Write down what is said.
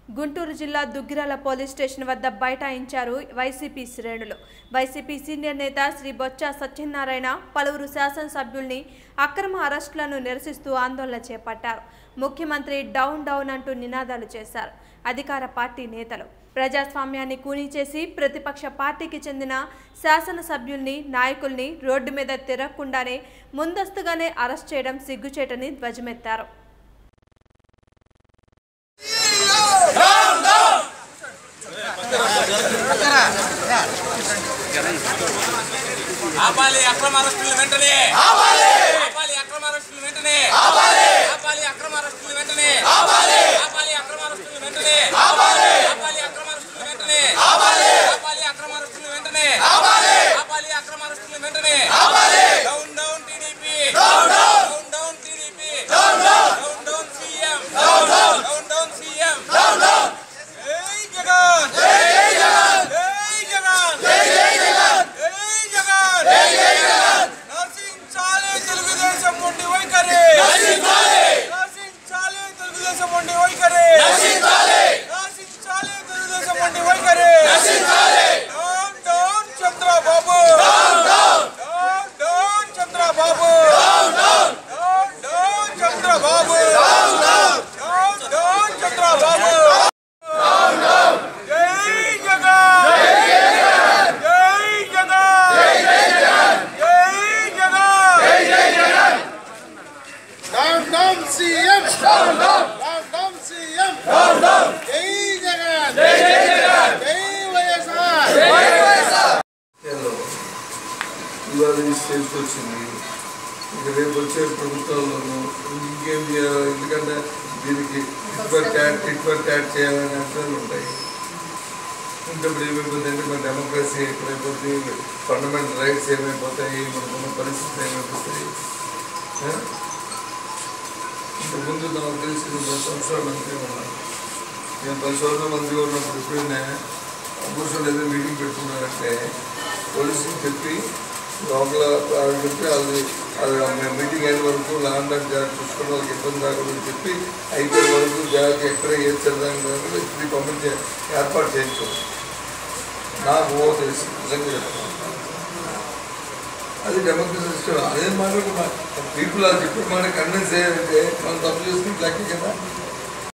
గుంటూరు జిల్లా Duggirala police station వద్ద బైఠాయించారు వైసీపీ శ్రేణులు వైసీపీ సీనియర్ నేత శ్రీ బొత్స సత్యనారాయణ పలువురు శాసనసభ్యుల్ని అక్రమ అరెస్టులను నిరసిస్తూ ఆందోళన చేపట్టారు ముఖ్యమంత్రి డౌన్ డౌన్ అంటూ నినాదాలు చేశారు అధికార పార్టీ నేతలు ప్రజాస్వామ్యాన్ని కూనీ చేసి ప్రతిపక్ష పార్టీకి చెందిన శాసనసభ్యుల్ని నాయకుల్ని రోడ్డు మీద తిరగకుండానే ముందస్తుగానే అరెస్ట్ చేయడం సిగ్గుచేటని ధ్వజమెత్తారు ఆపాలి అక్రమ అరెస్టులు వెంటనే ఆపాలి అక్రమ అరెస్టులు వెంటనే ఆపాలి అక్రమ అరెస్టులు వెంటనే ఆపాలి అక్రమ అరెస్టులు వెంటనే ఆపాలి అక్రమ అరెస్టులు వెంటనే ఆపాలి అక్రమ అరెస్టులు వెంటనే ఆపాలి అక్రమ అరెస్టులు వెంటనే down down TDP down down TDP down down CM down down CM జై జగన్ జై జగన్ జై జగన్ జై జగన్ నరసించాలి తెలుగుదేశం ఉండి వైఖరి నరసించాలి తెలుగుదేశం ఉండి వైఖరి నరసించాలి తెలుగుదేశం ఉండి వైఖరి down down Chandrababu down down Chandrababu down down Chandrababu down down Chandrababu జై జగన్ జై జగన్ జై Jagan down down CM down down down down CM down down జై జగన్ జై జగన్ జై వైఎస్ఆర్ హలో ఇవాళ ఈ స్టేజ్కి వచ్చింది ఇక రేపు వచ్చే ప్రభుత్వంలోనూ ఇంకేం చేయాలి ఎందుకంటే దీనికి tit for tat tit for tat చేయాలనే అంశాలు ఉంటాయి ఇంకప్పుడు ఏమైపోతుంది అంటే మన డెమోక్రసీ ఎక్కడైపోతుంది ఫండమెంటల్ రైట్స్ ఏమైపోతాయి మనకున్న పరిస్థితులు ఏమైపోతాయి ఆ? ఇంతకుముందు నాకు తెలిసి నేను పది సంవత్సరాలు మంత్రి ఉన్నాను నేను పది సంవత్సరాల మంత్రిగా ఉన్నప్పుడు ఎప్పుడైనా కూర్చొని ఏదో మీటింగ్ పెట్టుకున్నారంటే పోలీసులు చెప్పి లోపల వాళ్ళు చెప్పి అది అది మేము మీటింగ్ అయిన వరకు ల్యాండ్ అండ్ జాగ్రత్త చూసుకుని వాళ్ళకి ఇబ్బంది రాకూడదని చెప్పి అయిపోయిన వరకు జాగ్రత్త ఎక్కడ ఏది చదవడానికి ఇది పంపించే ఏర్పాటు చేయొచ్చు నాకు ఓ తెలుసు నిజంగా చెప్తాను అది డెమోక్రసీ సిస్టమ్ అదే మాట పీపుల్ అది చెప్పిన మాట కన్విన్స్ చేయాలంటే మనం తప్పు చేసుకుని లెక్క కదా